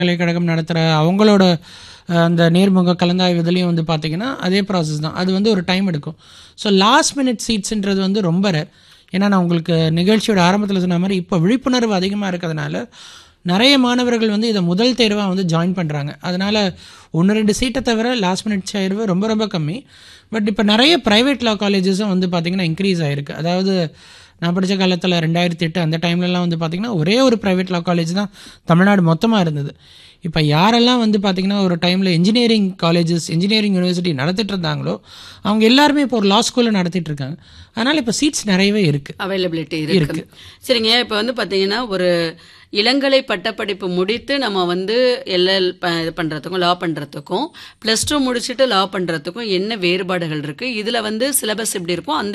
பல்கலைக்கழகம் நடத்துகிற அவங்களோட அஹ், அந்த நேர்முக கலந்தாய்வு இதுலேயும் வந்து பார்த்தீங்கன்னா அதே ப்ராசஸ் தான் அது வந்து ஒரு டைம் எடுக்கும் ஸோ லாஸ்ட் மினிட் சீட்ஸ்ன்றது வந்து ரொம்ப ரேர் ஏன்னா நான் உங்களுக்கு நிகழ்ச்சியோட ஆரம்பத்தில் சொன்ன மாதிரி இப்போ விழிப்புணர்வு அதிகமாக இருக்கிறதுனால நிறைய மாணவர்கள் வந்து இதை முதல் தேர்வாக வந்து ஜாயின் பண்ணுறாங்க அதனால் ஒன்று ரெண்டு சீட்டை தவிர லாஸ்ட் மினிட் தேர்வு ரொம்ப ரொம்ப கம்மி பட் இப்போ நிறைய ப்ரைவேட் லா காலேஜஸும் வந்து பார்த்திங்கன்னா இன்க்ரீஸ் ஆகிருக்கு அதாவது நான் படித்த காலத்தில் ரெண்டாயிரத்தி எட்டு அந்த டைம்லலாம் வந்து பார்த்திங்கன்னா ஒரே ஒரு ப்ரைவேட் லா காலேஜ் தான் தமிழ்நாடு மொத்தமாக இருந்தது இப்போ யாரெல்லாம் வந்து பார்த்திங்கன்னா ஒரு டைமில் இன்ஜினியரிங் காலேஜஸ் இன்ஜினியரிங் யூனிவர்சிட்டி நடத்திட்டு இருந்தாங்களோ அவங்க எல்லாருமே இப்போ ஒரு லா ஸ்கூலில் நடத்திட்டு இருக்காங்க அதனால் இப்போ சீட்ஸ் நிறையவே இருக்குது அவைலபிலிட்டி இருக்கு சரிங்க இப்போ வந்து பார்த்தீங்கன்னா ஒரு இளங்கலை பட்டப்படிப்பு முடித்து நம்ம வந்து எல்எல் இது பண்ணுறதுக்கும் லா பண்ணுறதுக்கும் ப்ளஸ் டூ முடிச்சுட்டு லா பண்ணுறதுக்கும் என்ன வேறுபாடுகள் இருக்குது இதில் வந்து சிலபஸ் எப்படி இருக்கும் அந்த